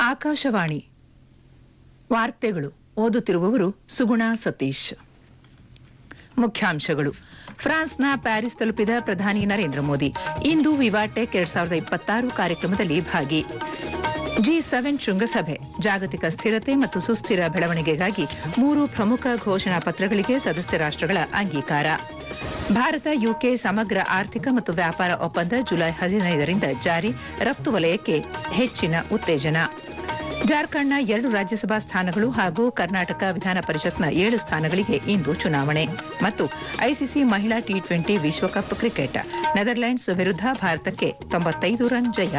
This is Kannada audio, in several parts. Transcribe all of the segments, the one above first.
ಆಕಾಶವಾಣಿ ವಾರ್ತೆಗಳು ಓದುತ್ತಿರುವವರು ಸುಗುಣ ಸತೀಶ್ ಮುಖ್ಯಾಂಶಗಳು ಫ್ರಾನ್ಸ್ನ ಪ್ಯಾರಿಸ್ ತಲುಪಿದ ಪ್ರಧಾನಿ ನರೇಂದ್ರ ಮೋದಿ ಇಂದು ವಿವಾಟೆಕ್ ಎರಡ್ ಸಾವಿರದ ಇಪ್ಪತ್ತಾರು ಕಾರ್ಯಕ್ರಮದಲ್ಲಿ ಭಾಗಿ ಜಿ ಸೆವೆನ್ ಶೃಂಗಸಭೆ ಜಾಗತಿಕ ಸ್ಥಿರತೆ ಮತ್ತು ಸುಸ್ಥಿರ ಬೆಳವಣಿಗೆಗಾಗಿ ಮೂರು ಪ್ರಮುಖ ಘೋಷಣಾ ಪತ್ರಗಳಿಗೆ ಸದಸ್ಯ ರಾಷ್ಟ್ರಗಳ ಅಂಗೀಕಾರ ಭಾರತ ಯುಕೆ ಸಮಗ್ರ ಆರ್ಥಿಕ ಮತ್ತು ವ್ಯಾಪಾರ ಒಪ್ಪಂದ ಜುಲೈ ಹದಿನೈದರಿಂದ ಜಾರಿ ರಫ್ತು ವಲಯಕ್ಕೆ ಹೆಚ್ಚಿನ ಉತ್ತೇಜನ ಜಾರ್ಖಂಡ್ನ ಎರಡು ರಾಜ್ಯಸಭಾ ಸ್ಥಾನಗಳು ಹಾಗೂ ಕರ್ನಾಟಕ ವಿಧಾನ ಪರಿಷತ್ನ ಏಳು ಸ್ಥಾನಗಳಿಗೆ ಇಂದು ಚುನಾವಣೆ ಮತ್ತು ಐಸಿಸಿ ಮಹಿಳಾ ಟಿ ಟ್ವೆಂಟಿ ವಿಶ್ವಕಪ್ ಕ್ರಿಕೆಟ್ ನೆದರ್ಲೆಂಡ್ಸ್ ವಿರುದ್ಧ ಭಾರತಕ್ಕೆ ತೊಂಬತ್ತೈದು ರನ್ ಜಯ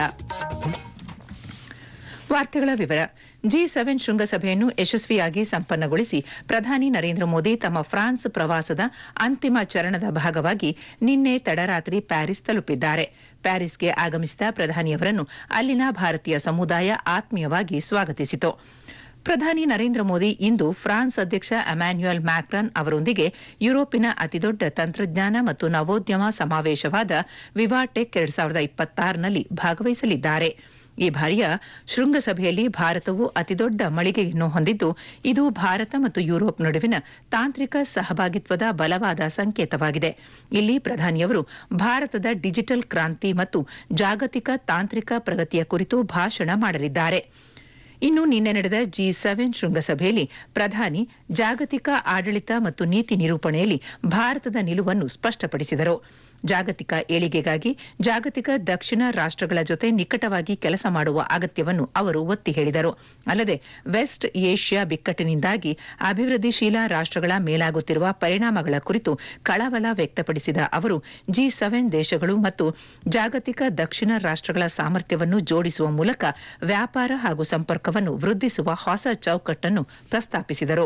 ವಾರ್ತೆಗಳ ವಿವರ ಜಿ ಸೆವೆನ್ ಶೃಂಗಸಭೆಯನ್ನು ಯಶಸ್ವಿಯಾಗಿ ಸಂಪನ್ನಗೊಳಿಸಿ ಪ್ರಧಾನಿ ನರೇಂದ್ರ ಮೋದಿ ತಮ್ಮ ಫ್ರಾನ್ಸ್ ಪ್ರವಾಸದ ಅಂತಿಮ ಚರಣದ ಭಾಗವಾಗಿ ನಿನ್ನೆ ತಡರಾತ್ರಿ ಪ್ಯಾರಿಸ್ ತಲುಪಿದ್ದಾರೆ ಪ್ಯಾರಿಸ್ಗೆ ಆಗಮಿಸಿದ ಪ್ರಧಾನಿಯವರನ್ನು ಅಲ್ಲಿನ ಭಾರತೀಯ ಸಮುದಾಯ ಆತ್ಮೀಯವಾಗಿ ಸ್ವಾಗತಿಸಿತು ಪ್ರಧಾನಿ ನರೇಂದ್ರ ಮೋದಿ ಇಂದು ಫ್ರಾನ್ಸ್ ಅಧ್ಯಕ್ಷ ಅಮ್ಯಾನ್ಯುಯಲ್ ಮ್ಯಾಕ್ರನ್ ಅವರೊಂದಿಗೆ ಯುರೋಪಿನ ಅತಿದೊಡ್ಡ ತಂತ್ರಜ್ಞಾನ ಮತ್ತು ನವೋದ್ಯಮ ಸಮಾವೇಶವಾದ ವಿವಾಟೆಕ್ ಎರಡ್ ಸಾವಿರದ ಇಪ್ಪತ್ತಾರನಲ್ಲಿ ಭಾಗವಹಿಸಲಿದ್ದಾರೆ ಈ ಬಾರಿಯ ಶೃಂಗಸಭೆಯಲ್ಲಿ ಭಾರತವು ಅತಿದೊಡ್ಡ ಮಳಿಗೆಯನ್ನು ಹೊಂದಿದ್ದು ಇದು ಭಾರತ ಮತ್ತು ಯುರೋಪ್ ನಡುವಿನ ತಾಂತ್ರಿಕ ಸಹಭಾಗಿತ್ವದ ಬಲವಾದ ಸಂಕೇತವಾಗಿದೆ ಇಲ್ಲಿ ಪ್ರಧಾನಿಯವರು ಭಾರತದ ಡಿಜಿಟಲ್ ಕ್ರಾಂತಿ ಮತ್ತು ಜಾಗತಿಕ ತಾಂತ್ರಿಕ ಪ್ರಗತಿಯ ಕುರಿತು ಭಾಷಣ ಮಾಡಲಿದ್ದಾರೆ ಇನ್ನು ನಿನ್ನೆ ನಡೆದ ಜಿ ಸೆವೆನ್ ಶೃಂಗಸಭೆಯಲ್ಲಿ ಪ್ರಧಾನಿ ಜಾಗತಿಕ ಆಡಳಿತ ಮತ್ತು ನೀತಿ ನಿರೂಪಣೆಯಲ್ಲಿ ಭಾರತದ ನಿಲುವನ್ನು ಸ್ಪಷ್ಟಪಡಿಸಿದರು ಜಾಗತಿಕ ಏಳಿಗೆಗಾಗಿ ಜಾಗತಿಕ ದಕ್ಷಿಣ ರಾಷ್ಟ್ರಗಳ ಜೊತೆ ನಿಕಟವಾಗಿ ಕೆಲಸ ಮಾಡುವ ಅಗತ್ಯವನ್ನು ಅವರು ಒತ್ತಿ ಹೇಳಿದರು ಅಲ್ಲದೆ ವೆಸ್ಟ್ ಏಷ್ಯಾ ಬಿಕ್ಕಟ್ಟಿನಿಂದಾಗಿ ಅಭಿವೃದ್ಧಿಶೀಲ ರಾಷ್ಟ್ರಗಳ ಮೇಲಾಗುತ್ತಿರುವ ಪರಿಣಾಮಗಳ ಕುರಿತು ಕಳವಳ ವ್ಯಕ್ತಪಡಿಸಿದ ಅವರು ಜಿ ಸೆವೆನ್ ದೇಶಗಳು ಮತ್ತು ಜಾಗತಿಕ ದಕ್ಷಿಣ ರಾಷ್ಟ್ರಗಳ ಸಾಮರ್ಥ್ಯವನ್ನು ಜೋಡಿಸುವ ಮೂಲಕ ವ್ಯಾಪಾರ ಹಾಗೂ ಸಂಪರ್ಕವನ್ನು ವೃದ್ಧಿಸುವ ಹೊಸ ಚೌಕಟ್ಟನ್ನು ಪ್ರಸ್ತಾಪಿಸಿದರು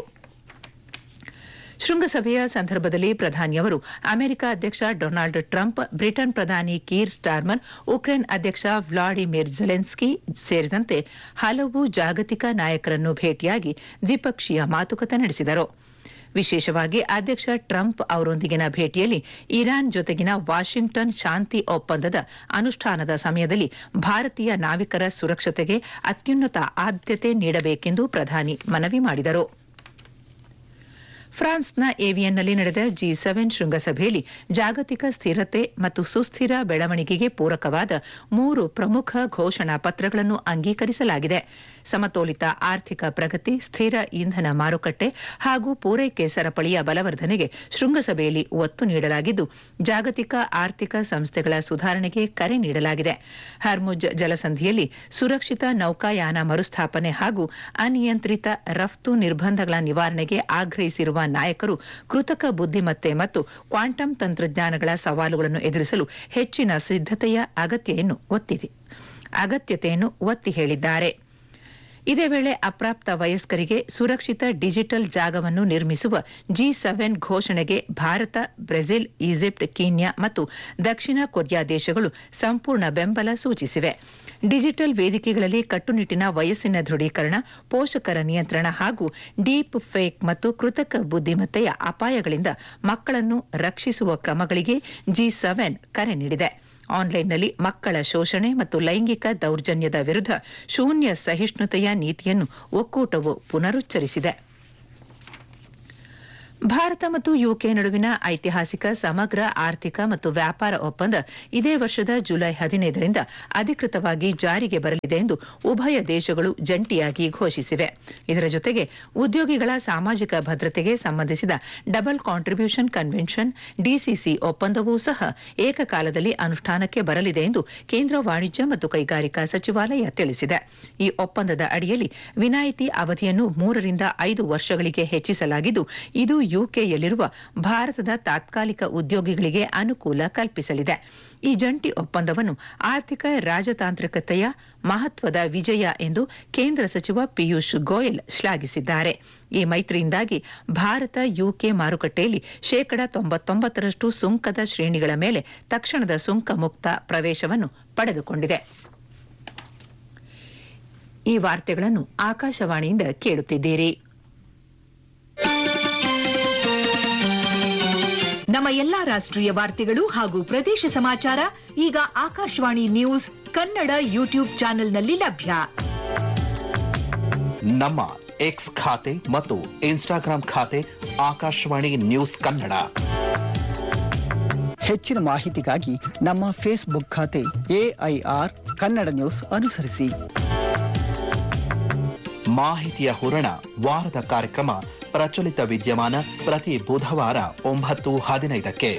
ಶೃಂಗಸಭೆಯ ಸಂದರ್ಭದಲ್ಲಿ ಪ್ರಧಾನಿಯವರು ಅಮೆರಿಕ ಅಧ್ಯಕ್ಷ ಡೊನಾಲ್ಡ್ ಟ್ರಂಪ್ ಬ್ರಿಟನ್ ಪ್ರಧಾನಿ ಕೀರ್ ಸ್ಟಾರ್ಮರ್ ಉಕ್ರೇನ್ ಅಧ್ಯಕ್ಷ ವ್ಲಾಡಿಮಿರ್ ಜೆಲೆನ್ಸ್ಕಿ ಸೇರಿದಂತೆ ಹಲವು ಜಾಗತಿಕ ನಾಯಕರನ್ನು ಭೇಟಿಯಾಗಿ ದ್ವಿಪಕ್ಷೀಯ ಮಾತುಕತೆ ನಡೆಸಿದರು ವಿಶೇಷವಾಗಿ ಅಧ್ಯಕ್ಷ ಟ್ರಂಪ್ ಅವರೊಂದಿಗಿನ ಭೇಟಿಯಲ್ಲಿ ಇರಾನ್ ಜೊತೆಗಿನ ವಾಷಿಂಗ್ಟನ್ ಶಾಂತಿ ಒಪ್ಪಂದದ ಅನುಷ್ಠಾನದ ಸಮಯದಲ್ಲಿ ಭಾರತೀಯ ನಾವಿಕರ ಸುರಕ್ಷತೆಗೆ ಅತ್ಯುನ್ನತ ಆದ್ಯತೆ ನೀಡಬೇಕೆಂದು ಪ್ರಧಾನಿ ಮನವಿ ಮಾಡಿದರು ಫ್ರಾನ್ಸ್ನ ಏವಿಯನ್ನಲ್ಲಿ ನಡೆದ ಜಿ ಸೆವೆನ್ ಶೃಂಗಸಭೆಯಲ್ಲಿ ಜಾಗತಿಕ ಸ್ಥಿರತೆ ಮತ್ತು ಸುಸ್ಥಿರ ಬೆಳವಣಿಗೆಗೆ ಪೂರಕವಾದ ಮೂರು ಪ್ರಮುಖ ಘೋಷಣಾ ಪತ್ರಗಳನ್ನು ಅಂಗೀಕರಿಸಲಾಗಿದೆ ಸಮತೋಲಿತ ಆರ್ಥಿಕ ಪ್ರಗತಿ ಸ್ಥಿರ ಇಂಧನ ಮಾರುಕಟ್ಟೆ ಹಾಗೂ ಪೂರೈಕೆ ಸರಪಳಿಯ ಬಲವರ್ಧನೆಗೆ ಶೃಂಗಸಭೆಯಲ್ಲಿ ಒತ್ತು ನೀಡಲಾಗಿದ್ದು ಜಾಗತಿಕ ಆರ್ಥಿಕ ಸಂಸ್ಥೆಗಳ ಸುಧಾರಣೆಗೆ ಕರೆ ನೀಡಲಾಗಿದೆ ಹರ್ಮುಜ್ ಜಲಸಂಧಿಯಲ್ಲಿ ಸುರಕ್ಷಿತ ನೌಕಾಯಾನ ಮರುಸ್ಥಾಪನೆ ಹಾಗೂ ಅನಿಯಂತ್ರಿತ ರಫ್ತು ನಿರ್ಬಂಧಗಳ ನಿವಾರಣೆಗೆ ಆಗ್ರಹಿಸಿರುವ ನಾಯಕರು ಕೃತಕ ಬುದ್ದಿಮತ್ತೆ ಮತ್ತು ಕ್ವಾಂಟಮ್ ತಂತ್ರಜ್ಞಾನಗಳ ಸವಾಲುಗಳನ್ನು ಎದುರಿಸಲು ಹೆಚ್ಚಿನ ಸಿದ್ದತೆಯ ಅಗತ್ಯವನ್ನು ಒತ್ತಿದೆ ಅಗತ್ಯತೆಯನ್ನು ಒತ್ತಿ ಹೇಳಿದ್ದಾರೆ ಇದೇ ವೇಳೆ ಅಪ್ರಾಪ್ತ ವಯಸ್ಕರಿಗೆ ಸುರಕ್ಷಿತ ಡಿಜಿಟಲ್ ಜಾಗವನ್ನು ನಿರ್ಮಿಸುವ ಜಿ ಸೆವೆನ್ ಘೋಷಣೆಗೆ ಭಾರತ ಬ್ರೆಜಿಲ್ ಈಜಿಪ್ಟ್ ಕೀನ್ಯಾ ಮತ್ತು ದಕ್ಷಿಣ ಕೊರಿಯಾ ದೇಶಗಳು ಸಂಪೂರ್ಣ ಬೆಂಬಲ ಸೂಚಿಸಿವೆ ಡಿಜಿಟಲ್ ವೇದಿಕೆಗಳಲ್ಲಿ ಕಟ್ಟುನಿಟ್ಟಿನ ವಯಸ್ಸಿನ ದೃಢೀಕರಣ ಪೋಷಕರ ನಿಯಂತ್ರಣ ಹಾಗೂ ಡೀಪ್ ಫೇಕ್ ಮತ್ತು ಕೃತಕ ಬುದ್ದಿಮತ್ತೆಯ ಅಪಾಯಗಳಿಂದ ಮಕ್ಕಳನ್ನು ರಕ್ಷಿಸುವ ಕ್ರಮಗಳಿಗೆ ಜಿ ಸೆವೆನ್ ಕರೆ ನೀಡಿದೆ ಆನ್ಲೈನ್ನಲ್ಲಿ ಮಕ್ಕಳ ಶೋಷಣೆ ಮತ್ತು ಲೈಂಗಿಕ ದೌರ್ಜನ್ಯದ ವಿರುದ್ಧ ಶೂನ್ಯ ಸಹಿಷ್ಣುತೆಯ ನೀತಿಯನ್ನು ಒಕ್ಕೂಟವು ಪುನರುಚ್ಚರಿಸಿದೆ ಭಾರತ ಮತ್ತು ಯುಕೆ ನಡುವಿನ ಐತಿಹಾಸಿಕ ಸಮಗ್ರ ಆರ್ಥಿಕ ಮತ್ತು ವ್ಯಾಪಾರ ಒಪ್ಪಂದ ಇದೇ ವರ್ಷದ ಜುಲೈ ಹದಿನೈದರಿಂದ ಅಧಿಕೃತವಾಗಿ ಜಾರಿಗೆ ಬರಲಿದೆ ಎಂದು ಉಭಯ ದೇಶಗಳು ಜಂಟಿಯಾಗಿ ಘೋಷಿಸಿವೆ ಇದರ ಜೊತೆಗೆ ಉದ್ಯೋಗಿಗಳ ಸಾಮಾಜಿಕ ಭದ್ರತೆಗೆ ಸಂಬಂಧಿಸಿದ ಡಬಲ್ ಕಾಂಟ್ರಿಬ್ಯೂಷನ್ ಕನ್ವೆನ್ಷನ್ ಡಿಸಿಸಿ ಒಪ್ಪಂದವೂ ಸಹ ಏಕಕಾಲದಲ್ಲಿ ಅನುಷ್ಠಾನಕ್ಕೆ ಬರಲಿದೆ ಎಂದು ಕೇಂದ್ರ ವಾಣಿಜ್ಯ ಮತ್ತು ಕೈಗಾರಿಕಾ ಸಚಿವಾಲಯ ತಿಳಿಸಿದೆ ಈ ಒಪ್ಪಂದದ ಅಡಿಯಲ್ಲಿ ವಿನಾಯಿತಿ ಅವಧಿಯನ್ನು ಮೂರರಿಂದ ಐದು ವರ್ಷಗಳಿಗೆ ಹೆಚ್ಚಿಸಲಾಗಿದ್ದು ಇದು ಯುಕೆಯಲ್ಲಿರುವ ಭಾರತದ ತಾತ್ಕಾಲಿಕ ಉದ್ಯೋಗಿಗಳಿಗೆ ಅನುಕೂಲ ಕಲ್ಪಿಸಲಿದೆ ಈ ಜಂಟಿ ಒಪ್ಪಂದವನ್ನು ಆರ್ಥಿಕ ರಾಜತಾಂತ್ರಿಕತೆಯ ಮಹತ್ವದ ವಿಜಯ ಎಂದು ಕೇಂದ್ರ ಸಚಿವ ಪಿಯೂಷ್ ಗೋಯಲ್ ಶ್ಲಾಘಿಸಿದ್ದಾರೆ ಈ ಮೈತ್ರಿಯಿಂದಾಗಿ ಭಾರತ ಯುಕೆ ಮಾರುಕಟ್ಟೆಯಲ್ಲಿ ಶೇಕಡ ತೊಂಬತ್ತೊಂಬತ್ತರಷ್ಟು ಸುಂಕದ ಶ್ರೇಣಿಗಳ ಮೇಲೆ ತಕ್ಷಣದ ಸುಂಕ ಮುಕ್ತ ಪ್ರವೇಶವನ್ನು ಪಡೆದುಕೊಂಡಿದೆ ಈ ವಾರ್ತೆಗಳನ್ನು ಆಕಾಶವಾಣಿಯಿಂದ ಕೇಳುತ್ತಿದ್ದೀರಿ ನಮ್ಮ ಎಲ್ಲಾ ರಾಷ್ಟ್ರೀಯ ವಾರ್ತೆಗಳು ಹಾಗೂ ಪ್ರದೇಶ ಸಮಾಚಾರ ಈಗ ಆಕಾಶವಾಣಿ ನ್ಯೂಸ್ ಕನ್ನಡ ಯೂಟ್ಯೂಬ್ ಚಾನೆಲ್ನಲ್ಲಿ ಲಭ್ಯ ನಮ್ಮ ಎಕ್ಸ್ ಖಾತೆ ಮತ್ತು ಇನ್ಸ್ಟಾಗ್ರಾಂ ಖಾತೆ ಆಕಾಶವಾಣಿ ನ್ಯೂಸ್ ಕನ್ನಡ ಹೆಚ್ಚಿನ ಮಾಹಿತಿಗಾಗಿ ನಮ್ಮ ಫೇಸ್ಬುಕ್ ಖಾತೆ ಎಐಆರ್ ಕನ್ನಡ ನ್ಯೂಸ್ ಅನುಸರಿಸಿ ಮಾಹಿತಿಯ ಹೂರಣ ವಾರದ ಕಾರ್ಯಕ್ರಮ ಪ್ರಚಲಿತ ವಿದ್ಯಮಾನ ಪ್ರತಿ ಬುಧವಾರ ಒಂಬತ್ತು ಹದಿನೈದಕ್ಕೆ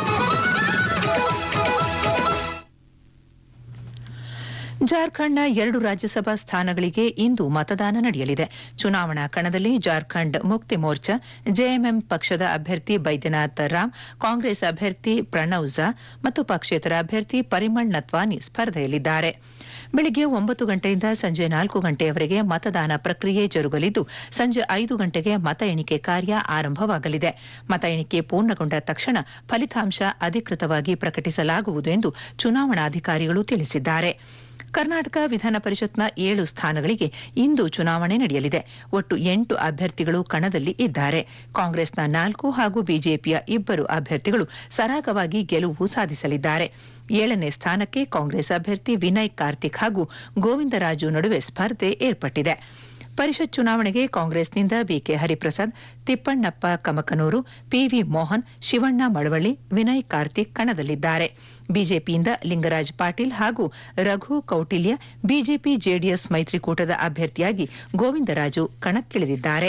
ಜಾರ್ಖಂಡ್ನ ಎರಡು ರಾಜ್ಯಸಭಾ ಸ್ಥಾನಗಳಿಗೆ ಇಂದು ಮತದಾನ ನಡೆಯಲಿದೆ ಚುನಾವಣಾ ಕಣದಲ್ಲಿ ಜಾರ್ಖಂಡ್ ಮುಕ್ತಿ ಮೋರ್ಚಾ ಜೆಎಂಎಂ ಪಕ್ಷದ ಅಭ್ಯರ್ಥಿ ಬೈದ್ಯನಾಥ್ ರಾಮ್ ಕಾಂಗ್ರೆಸ್ ಅಭ್ಯರ್ಥಿ ಪ್ರಣವ್ ಝಾ ಮತ್ತು ಪಕ್ಷೇತರ ಅಭ್ಯರ್ಥಿ ಪರಿಮಳ್ ನತ್ವಾನಿ ಸ್ಪರ್ಧೆಯಲ್ಲಿದ್ದಾರೆ ಬೆಳಗ್ಗೆ ಒಂಬತ್ತು ಗಂಟೆಯಿಂದ ಸಂಜೆ ನಾಲ್ಕು ಗಂಟೆಯವರೆಗೆ ಮತದಾನ ಪ್ರಕ್ರಿಯೆ ಜರುಗಲಿದ್ದು ಸಂಜೆ ಐದು ಗಂಟೆಗೆ ಮತ ಎಣಿಕೆ ಕಾರ್ಯ ಆರಂಭವಾಗಲಿದೆ ಮತ ಎಣಿಕೆ ಪೂರ್ಣಗೊಂಡ ತಕ್ಷಣ ಫಲಿತಾಂಶ ಅಧಿಕೃತವಾಗಿ ಪ್ರಕಟಿಸಲಾಗುವುದು ಎಂದು ಚುನಾವಣಾಧಿಕಾರಿಗಳು ತಿಳಿಸಿದ್ದಾರೆ ಕರ್ನಾಟಕ ವಿಧಾನ ಪರಿಷತ್ನ ಏಳು ಸ್ಥಾನಗಳಿಗೆ ಇಂದು ಚುನಾವಣೆ ನಡೆಯಲಿದೆ ಒಟ್ಟು ಎಂಟು ಅಭ್ಯರ್ಥಿಗಳು ಕಣದಲ್ಲಿ ಇದ್ದಾರೆ ಕಾಂಗ್ರೆಸ್ನ ನಾಲ್ಕು ಹಾಗೂ ಬಿಜೆಪಿಯ ಇಬ್ಬರು ಅಭ್ಯರ್ಥಿಗಳು ಸರಾಗವಾಗಿ ಗೆಲುವು ಸಾಧಿಸಲಿದ್ದಾರೆ ಏಳನೇ ಸ್ಥಾನಕ್ಕೆ ಕಾಂಗ್ರೆಸ್ ಅಭ್ಯರ್ಥಿ ವಿನಯ್ ಕಾರ್ತಿಕ್ ಹಾಗೂ ಗೋವಿಂದರಾಜು ನಡುವೆ ಸ್ಪರ್ಧೆ ಏರ್ಪಟ್ಟಿದೆ ಪರಿಷತ್ ಚುನಾವಣೆಗೆ ಕಾಂಗ್ರೆಸ್ನಿಂದ ಬಿಕೆ ಹರಿಪ್ರಸಾದ್ ತಿಪ್ಪಣ್ಣಪ್ಪ ಕಮಕನೂರು ಪಿವಿ ಮೋಹನ್ ಶಿವಣ್ಣ ಮಳವಳ್ಳಿ ವಿನಯ್ ಕಾರ್ತಿಕ್ ಕಣದಲ್ಲಿದ್ದಾರೆ ಬಿಜೆಪಿಯಿಂದ ಲಿಂಗರಾಜ್ ಪಾಟೀಲ್ ಹಾಗೂ ರಘು ಕೌಟಿಲ್ಯ ಬಿಜೆಪಿ ಜೆಡಿಎಸ್ ಮೈತ್ರಿಕೂಟದ ಅಭ್ಯರ್ಥಿಯಾಗಿ ಗೋವಿಂದರಾಜು ಕಣಕ್ಕಿಳಿದಿದ್ದಾರೆ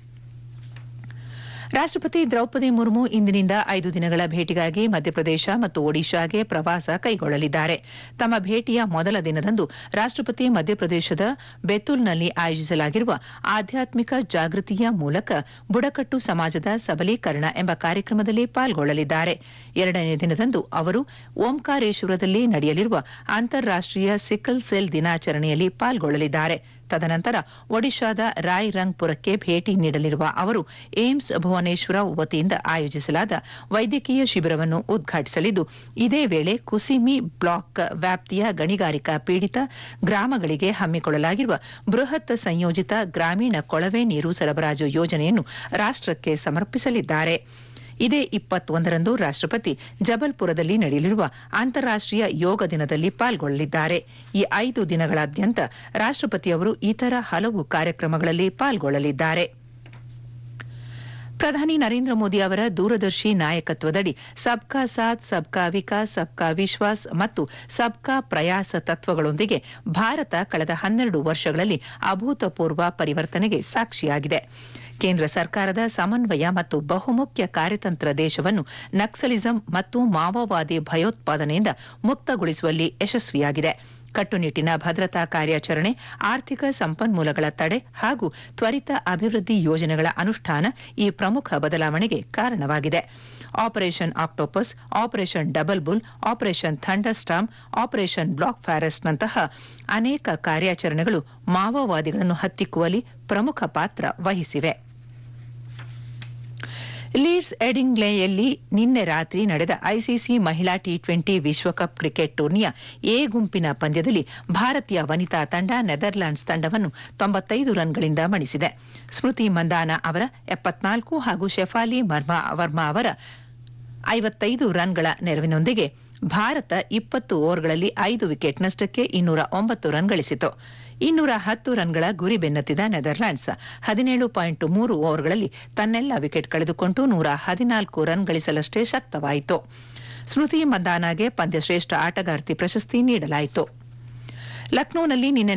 ರಾಷ್ಟ್ರಪತಿ ದ್ರೌಪದಿ ಮುರ್ಮು ಇಂದಿನಿಂದ ಐದು ದಿನಗಳ ಭೇಟಿಗಾಗಿ ಮಧ್ಯಪ್ರದೇಶ ಮತ್ತು ಒಡಿಶಾಗೆ ಪ್ರವಾಸ ಕೈಗೊಳ್ಳಲಿದ್ದಾರೆ ತಮ್ಮ ಭೇಟಿಯ ಮೊದಲ ದಿನದಂದು ರಾಷ್ಟ್ರಪತಿ ಮಧ್ಯಪ್ರದೇಶದ ಬೆತುಲ್ನಲ್ಲಿ ಆಯೋಜಿಸಲಾಗಿರುವ ಆಧ್ಯಾತ್ಮಿಕ ಜಾಗೃತಿಯ ಮೂಲಕ ಬುಡಕಟ್ಟು ಸಮಾಜದ ಸಬಲೀಕರಣ ಎಂಬ ಕಾರ್ಯಕ್ರಮದಲ್ಲಿ ಪಾಲ್ಗೊಳ್ಳಲಿದ್ದಾರೆ ಎರಡನೇ ದಿನದಂದು ಅವರು ಓಂಕಾರೇಶ್ವರದಲ್ಲಿ ನಡೆಯಲಿರುವ ಅಂತಾರಾಷ್ಟೀಯ ಸಿಕ್ಕಲ್ ಸೆಲ್ ದಿನಾಚರಣೆಯಲ್ಲಿ ಪಾಲ್ಗೊಳ್ಳಲಿದ್ದಾರೆ ತದನಂತರ ಒಡಿಶಾದ ರಾಯ್ರಂಗ್ಪುರಕ್ಕೆ ಭೇಟಿ ನೀಡಲಿರುವ ಅವರು ಏಮ್ಸ್ ಭುವನೇಶ್ವರ ವತಿಯಿಂದ ಆಯೋಜಿಸಲಾದ ವೈದ್ಯಕೀಯ ಶಿಬಿರವನ್ನು ಉದ್ಘಾಟಿಸಲಿದ್ದು ಇದೇ ವೇಳೆ ಕುಸಿಮಿ ಬ್ಲಾಕ್ ವ್ಯಾಪ್ತಿಯ ಗಣಿಗಾರಿಕಾ ಪೀಡಿತ ಗ್ರಾಮಗಳಿಗೆ ಹಮ್ಮಿಕೊಳ್ಳಲಾಗಿರುವ ಬೃಹತ್ ಸಂಯೋಜಿತ ಗ್ರಾಮೀಣ ಕೊಳವೆ ನೀರು ಸರಬರಾಜು ಯೋಜನೆಯನ್ನು ರಾಷ್ಟಕ್ಕೆ ಸಮರ್ಪಿಸಲಿದ್ದಾರೆ ಇದೇ ಇಪ್ಪತ್ತೊಂದರಂದು ರಾಷ್ಟ್ರಪತಿ ಜಬಲ್ಪುರದಲ್ಲಿ ನಡೆಯಲಿರುವ ಅಂತಾರಾಷ್ಟೀಯ ಯೋಗ ದಿನದಲ್ಲಿ ಪಾಲ್ಗೊಳ್ಳಲಿದ್ದಾರೆ ಈ ಐದು ದಿನಗಳಾದ್ಯಂತ ರಾಷ್ಟ್ರಪತಿಯವರು ಇತರ ಹಲವು ಕಾರ್ಯಕ್ರಮಗಳಲ್ಲಿ ಪಾಲ್ಗೊಳ್ಳಲಿದ್ದಾರೆ ಪ್ರಧಾನಿ ನರೇಂದ್ರ ಮೋದಿ ಅವರ ದೂರದರ್ಶಿ ನಾಯಕತ್ವದಡಿ ಸಬ್ಕಾ ಸಾಥ್ ಸಬ್ಕಾ ವಿಕಾಸ್ ಸಬ್ಕಾ ವಿಶ್ವಾಸ್ ಮತ್ತು ಸಬ್ಕಾ ಪ್ರಯಾಸ ತತ್ವಗಳೊಂದಿಗೆ ಭಾರತ ಕಳೆದ ಹನ್ನೆರಡು ವರ್ಷಗಳಲ್ಲಿ ಅಭೂತಪೂರ್ವ ಪರಿವರ್ತನೆಗೆ ಸಾಕ್ಷಿಯಾಗಿದೆ ಕೇಂದ್ರ ಸರ್ಕಾರದ ಸಮನ್ವಯ ಮತ್ತು ಬಹುಮುಖ್ಯ ಕಾರ್ಯತಂತ್ರ ದೇಶವನ್ನು ನಕ್ಸಲಿಸಂ ಮತ್ತು ಮಾವೋವಾದಿ ಭಯೋತ್ಪಾದನೆಯಿಂದ ಮುಕ್ತಗೊಳಿಸುವಲ್ಲಿ ಯಶಸ್ವಿಯಾಗಿದೆ ಕಟ್ಟುನಿಟ್ಟಿನ ಭದ್ರತಾ ಕಾರ್ಯಾಚರಣೆ ಆರ್ಥಿಕ ಸಂಪನ್ಮೂಲಗಳ ತಡೆ ಹಾಗೂ ತ್ವರಿತ ಅಭಿವೃದ್ಧಿ ಯೋಜನೆಗಳ ಅನುಷ್ಠಾನ ಈ ಪ್ರಮುಖ ಬದಲಾವಣೆಗೆ ಕಾರಣವಾಗಿದೆ operation octopus operation double bull operation thunder storm operation black ಫಾರೆಸ್ಟ್ನಂತಹ ಅನೇಕ ಕಾರ್ಯಾಚರಣೆಗಳು ಮಾವೋವಾದಿಗಳನ್ನು ಹತ್ತಿಕ್ಕುವಲ್ಲಿ ಪ್ರಮುಖ ಪಾತ್ರ ವಹಿಸಿವೆ ಲೀಡ್ಸ್ ಎಡಿಂಗ್ಲೆಯಲ್ಲಿ ನಿನ್ನೆ ರಾತ್ರಿ ನಡೆದ ಐಸಿಸಿ ಮಹಿಳಾ ಟಿ ಟ್ವೆಂಟಿ ವಿಶ್ವಕಪ್ ಕ್ರಿಕೆಟ್ ಟೂರ್ನಿಯ ಎ ಗುಂಪಿನ ಪಂದ್ಯದಲ್ಲಿ ಭಾರತೀಯ ವನಿತಾ ತಂಡ ನೆದರ್ಲ್ಯಾಂಡ್ಸ್ ತಂಡವನ್ನು ತೊಂಬತ್ತೈದು ರನ್ಗಳಿಂದ ಮಣಿಸಿದೆ ಸ್ಮೃತಿ ಮಂದಾನ ಅವರ ಎಪ್ಪತ್ನಾಲ್ಕು ಹಾಗೂ ಶೆಫಾಲಿ ವರ್ಮಾ ಅವರ ಐವತ್ತೈದು ರನ್ಗಳ ನೆರವಿನೊಂದಿಗೆ ಭಾರತ ಇಪ್ಪತ್ತು ಓವರ್ಗಳಲ್ಲಿ ಐದು ವಿಕೆಟ್ ನಷ್ಟಕ್ಕೆ ಇನ್ನೂರ ಒಂಬತ್ತು ರನ್ ಗಳಿಸಿತು ಇನ್ನೂರ ಹತ್ತು ರನ್ಗಳ ಗುರಿ ಬೆನ್ನತ್ತಿದ ನೆದರ್ಲ್ಯಾಂಡ್ಸ್ ಹದಿನೇಳು ಪಾಯಿಂಟ್ ಮೂರು ಓವರ್ಗಳಲ್ಲಿ ತನ್ನೆಲ್ಲ ವಿಕೆಟ್ ಕಳೆದುಕೊಂಡು ನೂರ ಹದಿನಾಲ್ಕು ರನ್ ಗಳಿಸಲಷ್ಟೇ ಶಕ್ತವಾಯಿತು ಸ್ಮೃತಿ ಮಂದಾನಾಗೆ ಪಂದ್ಯಶ್ರೇಷ್ಠ ಆಟಗಾರ್ತಿ ಪ್ರಶಸ್ತಿ ನೀಡಲಾಯಿತು ಲಕ್ನೋನಲ್ಲಿ ನಿನ್ನೆ